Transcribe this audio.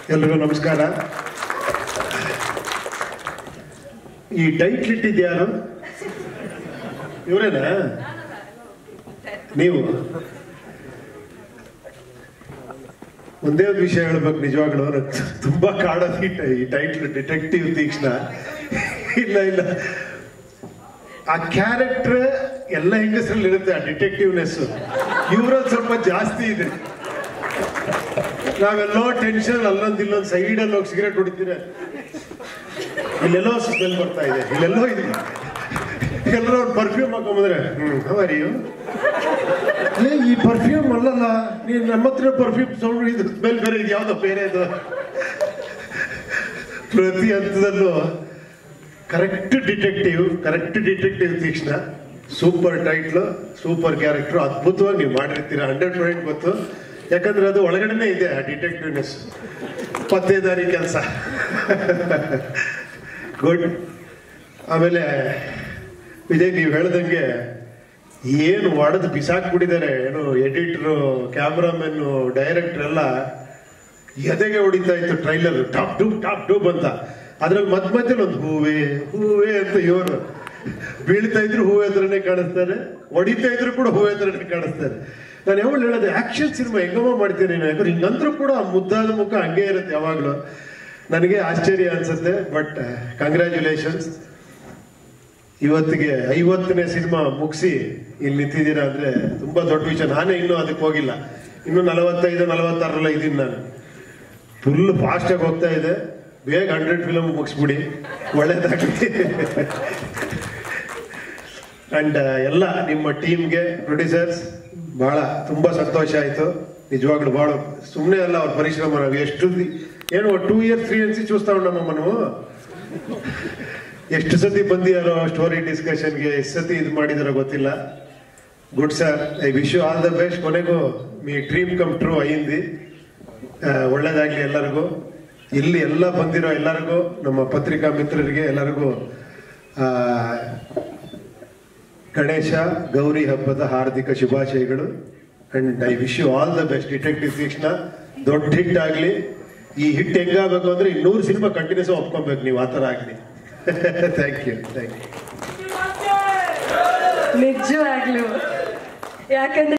ಎಲ್ರಿಗೂ ನಮಸ್ಕಾರ ಈ ಟೈಟ್ಲ್ ಇಟ್ಟಿದ್ದು ಯಾರು ಇವರೇನಾ ನೀವು ಒಂದೇ ಒಂದು ವಿಷಯ ಹೇಳ್ಬೇಕು ನಿಜವಾಗ್ಲೂ ನಂಗ್ ತುಂಬಾ ಕಾಡೋದು ಈ ಟೈ- ಈ ಟೈಟ್ಲ್ ಡಿಟೆಕ್ಟಿವ್ ತೀಕ್ಷ್ಣ ಇಲ್ಲ ಇಲ್ಲ ಆ ಕ್ಯಾರೆಕ್ಟರ್ ಎಲ್ಲ ಹೆಂಗಸರಲ್ಲಿ ಇರುತ್ತೆ ಆ ಡಿಟೆಕ್ಟಿವ್ನೆಸ್ ಇವ್ರಲ್ಲಿ ಸ್ವಲ್ಪ ಜಾಸ್ತಿ ಇದೆ ನಾವೆಲ್ಲೋ ಟೆನ್ಷನ್ ಅಲ್ಲೊಂದು ಇಲ್ಲೊಂದು ಸೈಡಲ್ಲಿ ಹೋಗಿ ಸಿಗರೇಟ್ ಹೊಡಿತೀರ ಇಲ್ಲೆಲ್ಲೋ ಸ್ಮೆಲ್ ಬರ್ತಾ ಇದೆ ಇಲ್ಲೆಲ್ಲೋ ಇದೆ ಎಲ್ಲರೂ ಒಂದು ಪರ್ಫ್ಯೂಮ್ ಹಾಕೊಂಬಂದ್ರೆ ಹ್ಮ್ ಹವರಿಯು ಏ ಈ ಪರ್ಫ್ಯೂಮ್ ಅಲ್ಲಲ್ಲ ನೀನ್ ನಮ್ಮ ಹತ್ರ ಪರ್ಫ್ಯೂಮ್ ಸೌಂಡ್ ಇದು ಸ್ಮೆಲ್ ಬೇರೆ ಇದು ಯಾವ್ದೋ ಬೇರೆ ಇದು ಪ್ರತಿ ಹಂತದಲ್ಲೂ correct detective correct detective Teekshna super title super character ಅದ್ಭುತವಾಗಿ ನೀವು ಮಾಡಿರ್ತೀರ ಹಂಡ್ರೆಡ್ ಪರ್ಸೆಂಟ್ ಗೊತ್ತು ಯಾಕಂದ್ರೆ ಅದು ಒಳಗಡೆನೆ ಇದೆ ಆ ಡಿಟೆಕ್ಟಿವ್ನೆಸ್ ಪತ್ತೇದಾರಿ ಕೆಲಸ ಗುಡ್ ಆಮೇಲೆ ವಿಜಯ್ ನೀವು ಹೇಳ್ದಂಗೆ ಏನು ಒಡೆದು ಬಿಸಾಕ್ಬಿಟ್ಟಿದ್ದಾರೆ ಏನು ಎಡಿಟ್ರು ಕ್ಯಾಮ್ರಾಮನ್ನು ಡೈರೆಕ್ಟರ್ ಎಲ್ಲ ಎದೆಗೆ ಹೊಡಿತಾ ಇತ್ತು trailer top tube top tube ಅಂತ ಅದ್ರಲ್ಲಿ ಮಧ್ಯ ಮಧ್ಯದಲ್ಲಿ ಒಂದು ಹೂವೇ ಹೂವೇ ಅಂತ ಇವರು ಬೀಳ್ತಾ ಇದ್ರು ಹೂವೇ ಹತ್ರನೇ ಕಾಣಿಸ್ತಾರೆ ಹೊಡಿತಾ ಇದ್ರು ಕೂಡ ಹೂವೇ ಹತ್ರನೇ ಕಾಣಿಸ್ತಾರೆ ನಾನು ಯಾವಾಗ ಹೇಳೋದು ಆಕ್ಷನ್ ಸಿನಿಮಾ ಹೆಂಗಮ್ಮ ಮಾಡ್ತೀನಿ ನೀನು ಯಾಕಂದ್ರೆ ಹಿಂಗಂದ್ರೂ ಕೂಡ ಆ ಮುದ್ದಾದ ಮುಖ ಹಂಗೆ ಇರುತ್ತೆ ಯಾವಾಗಲೂ ನನಗೆ ಆಶ್ಚರ್ಯ ಅನ್ಸುತ್ತೆ ಬಟ್ ಕಂಗ್ರ್ಯಾಚುಲೇಷನ್ಸ್ ಇವತ್ತಿಗೆ ಐವತ್ತನೇ ಸಿನಿಮಾ ಮುಗಿಸಿ ಇಲ್ಲಿ ನಿಂತಿದ್ದೀರಾ ಅಂದ್ರೆ ತುಂಬಾ ದೊಡ್ಡ ವಿಷಯ ನಾನೇ ಇನ್ನೂ ಅದಕ್ಕೆ ಹೋಗಿಲ್ಲ ಇನ್ನು ನಲವತ್ತೈದು ನಲವತ್ತಾರಲ್ಲ ಇದ್ದೀನಿ ನಾನು ಫುಲ್ ಫಾಸ್ಟ್ ಆಗಿ ಹೋಗ್ತಾ ಇದೆ ಬೇಗ ಹಂಡ್ರೆಡ್ ಫಿಲಮ್ ಮುಗಿಸ್ಬಿಡಿ ಒಳ್ಳೇದಾಗಲಿ ಅಂಡ್ ಎಲ್ಲ ನಿಮ್ಮ ಟೀಮ್ಗೆ ಪ್ರೊಡ್ಯೂಸರ್ಸ್ ಬಹಳ ತುಂಬಾ ಸಂತೋಷ ಆಯ್ತು ನಿಜವಾಗ್ಲೂ ಬಹಳ ಸುಮ್ಮನೆ ಅಲ್ಲ ಅವ್ರ ಪರಿಶ್ರಮ ನಾವು ಎಷ್ಟು ದಿ- ಏನು ಟೂ ಇಯರ್ಸ್ ತ್ರೀ ಇಯರ್ಸ್ చూస్తా ఉన్నామా మనము ಎಷ್ಟು ಸತಿ ಬಂದಿಯಾರೋ ಸ್ಟೋರಿ ಡಿಸ್ಕಷನ್ಗೆ ಎಷ್ಟು ಸತಿ ಇದು ಮಾಡಿದಾರೋ ಗೊತ್ತಿಲ್ಲ good sir I wish you all the best ಕೊನೆಗೂ మీ ಡ್ರೀಮ್ ಕಮ್ ಟ್ರೂ ಅయింది ಆ, ಒಳ್ಳೇದಾಗ್ಲಿ ಎಲ್ಲರಿಗೂ ಇಲ್ಲಿ ಎಲ್ಲ ಬಂದಿರೋ ಎಲ್ಲರಿಗೂ ನಮ್ಮ ಪತ್ರಿಕಾ ಮಿತ್ರರಿಗೆ ಎಲ್ಲರಿಗೂ ಆ, ಗಣೇಶ ಗೌರಿ ಹಬ್ಬದ ಹಾರ್ದಿಕ ಶುಭಾಶಯಗಳು and I wish you all the best detective Teekshna ದೊಡ್ಡ ಹಿಟ್ ಆಗ್ಲಿ ಈ ಹಿಟ್ ಹೆಂಗಾಗಬೇಕು ಅಂದ್ರೆ ಇನ್ನೂರು ಸಿನಿಮಾ ಕಂಟಿನ್ಯೂಸ್ ಒಪ್ಕೊಬೇಕು ನೀವು ಆ ಥರ ಆಗ್ಲಿ ಥ್ಯಾಂಕ್ ಯು ಥ್ಯಾಂಕ್ ಯು ನಿಜವಾಗ್ಲು ಯಾಕಂದ್ರೆ